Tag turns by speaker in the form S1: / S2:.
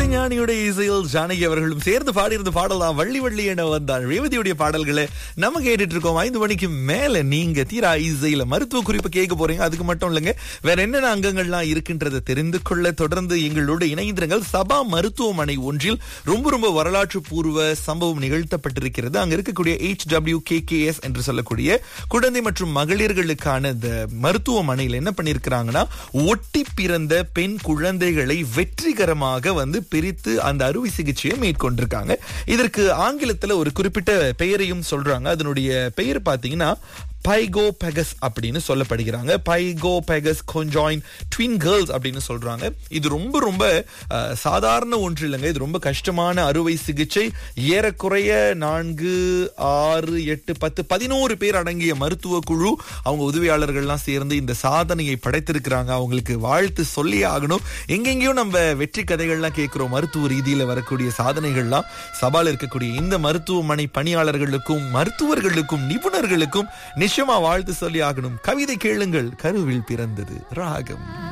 S1: இசைஞானியுடைய இசையில் ஜானகி அவர்களும் சேர்ந்து பாடியிருந்த பாடல் தான் வள்ளி வள்ளி என வந்தாள் ரேவதியுடைய பாடல்களை நம்ம கேட்டுட்டு இருக்கோம் ஐந்து மணிக்கு மேல நீங்க தீரா இசையில மருத்துவ குறிப்பு கேட்க போறீங்க அதுக்கு மட்டும் இல்லைங்க வேற என்னென்ன அங்கங்கள்லாம் இருக்கின்றதை தெரிந்து கொள்ள தொடர்ந்து எங்களோட இணைந்திருங்கள் சபா மருத்துவமனை ஒன்றில் ரொம்ப ரொம்ப வரலாற்று பூர்வ சம்பவம் நிகழ்த்தப்பட்டிருக்கிறது அங்க இருக்கக்கூடிய H W K K S என்று சொல்லக்கூடிய குழந்தை மற்றும் மகளிர்களுக்கான இந்த மருத்துவமனையில் என்ன பண்ணிருக்கிறாங்கன்னா ஒட்டி பிறந்த பெண் குழந்தைகளை வெற்றிகரமாக வந்து பிரித்து அந்த அறுவை சிகிச்சையை மேற்கொண்டிருக்காங்க இதற்கு ஆங்கிலத்துல ஒரு குறிப்பிட்ட பெயரையும் சொல்றாங்க அதனுடைய பெயர் பாத்தீங்கன்னா பைகோ பெகஸ் அப்படின்னு சொல்லப்படுகிறாங்க பைகோ பெகஸ் கொஞ்சாயின் ட்வின் கேர்ள்ஸ் அப்படின்னு சொல்றாங்க இது ரொம்ப ரொம்ப அஹ், சாதாரண ஒன்று இல்லைங்க இது ரொம்ப கஷ்டமான அறுவை சிகிச்சை ஏறக்குறைய நான்கு ஆறு எட்டு பத்து பதினோரு பேர் அடங்கிய மருத்துவ குழு அவங்க உதவியாளர்கள்லாம் சேர்ந்து இந்த சாதனையை படைத்திருக்கிறாங்க அவங்களுக்கு வாழ்த்து சொல்லியே ஆகணும் எங்கெங்கேயோ நம்ம வெற்றி கதைகள்லாம் கேட்கிறோம் மருத்துவ ரீதியில வரக்கூடிய சாதனைகள்லாம் சவால் இருக்கக்கூடிய இந்த மருத்துவமனை பணியாளர்களுக்கும் மருத்துவர்களுக்கும் நிபுணர்களுக்கும் நிச்சயமா வாழ்த்து சொல்லி ஆகணும் கவிதை கேளுங்கள் கருவில் பிறந்தது ராகம்